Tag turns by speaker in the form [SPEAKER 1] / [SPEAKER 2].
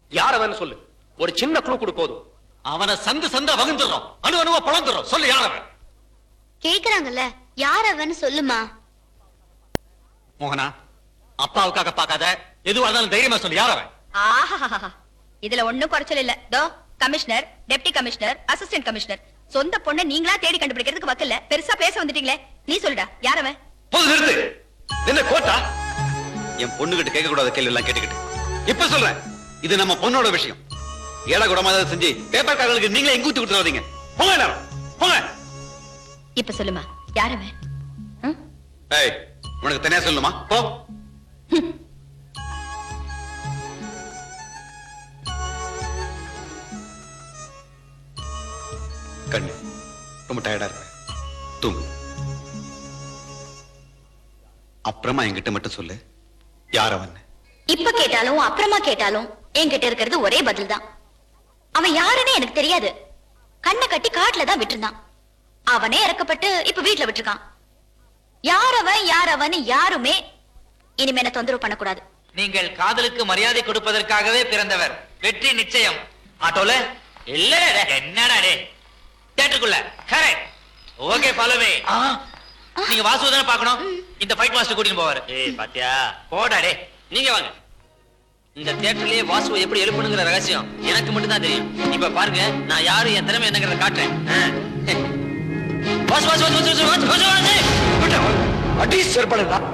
[SPEAKER 1] யார் அவன் சொல்லு ஒரு சின்ன குழு கொடு போதும்
[SPEAKER 2] அவனை சந்து சந்தா வகுந்துறோம் அணு அணுவா பழந்துறோம் சொல்லு யார் அவன்
[SPEAKER 3] கேக்குறாங்கல்ல யார் அவன்னு சொல்லுமா
[SPEAKER 2] மோகனா அப்பாவுக்காக பார்க்காத எதுவா இருந்தாலும் தைரியமா சொல்லு யார் அவன்
[SPEAKER 4] ஆஹாஹாஹா. இதுல ஒண்ணும் குறைச்சல் இல்ல தோ commissioner deputy commissioner assistant commissioner சொந்த பொண்ணை நீங்களா தேடி கண்டுபிடிக்கிறதுக்கு வக்கல்ல பெருசா பேச வந்துட்டீங்களே நீ சொல்லுடா யார் அவன்
[SPEAKER 2] போது நிறுத்து என்ன கோட்டா என் பொண்ணுகிட்ட கேட்க கூடாத கேள்வி எல்லாம் கேட்டுக்கிட்டு இப்ப சொல்றேன் இது நம்ம பொண்ணோட விஷயம் ஏடா கூடமா ஏதாவது செஞ்சு பேப்பர் காரர்களுக்கு நீங்களே எங்க ஊத்தி கொடுத்துறாதீங்க போங்க எல்லாரும் போங்க
[SPEAKER 4] இப்ப சொல்லுமா யார் அவன் ம்?
[SPEAKER 2] ஏய் உனக்கு தனியா சொல்லுமா போ கண்ணு ரொம்ப டயர்டா இருப்பேன் தூங்கு அப்புறமா என்கிட்ட மட்டும் சொல்லு யார் அவன்
[SPEAKER 3] இப்ப கேட்டாலும் அப்புறமா கேட்டாலும் என்கிட்ட இருக்கிறது ஒரே பதில் தான் அவன் யாருன்னு எனக்கு தெரியாது கண்ணை கட்டி காட்டுல தான் விட்டுருந்தான் அவனே இறக்கப்பட்டு இப்ப வீட்டுல விட்டுருக்கான் யார் அவன் யார் அவன் யாருமே இனிமே என்ன தொந்தரவு பண்ணக்கூடாது
[SPEAKER 5] நீங்கள் காதலுக்கு மரியாதை கொடுப்பதற்காகவே பிறந்தவர் வெற்றி நிச்சயம் ஆட்டோல இல்ல என்னடா டே தேட்டருக்குள்ள கரெக்ட் ஓகே ஃபாலோவே நீங்க வாசு தானே பார்க்கணும் இந்த ஃபைட் மாஸ்டர் கூட்டிட்டு போவாரு ஏய் பாத்தியா போடா டே நீங்க வாங்க இந்த தியேட்டர்லயே வாசுவை எப்படி எழுப்பணுங்கிற ரகசியம் எனக்கு மட்டும் தான் தெரியும் இப்ப பாருங்க நான் யாரு என் திறமை என்னங்கறத காட்டுறேன் ஆ. வாசு வாசு வாசு வாசு வாசு வாசு வாசு
[SPEAKER 1] அடி செருப்படுதா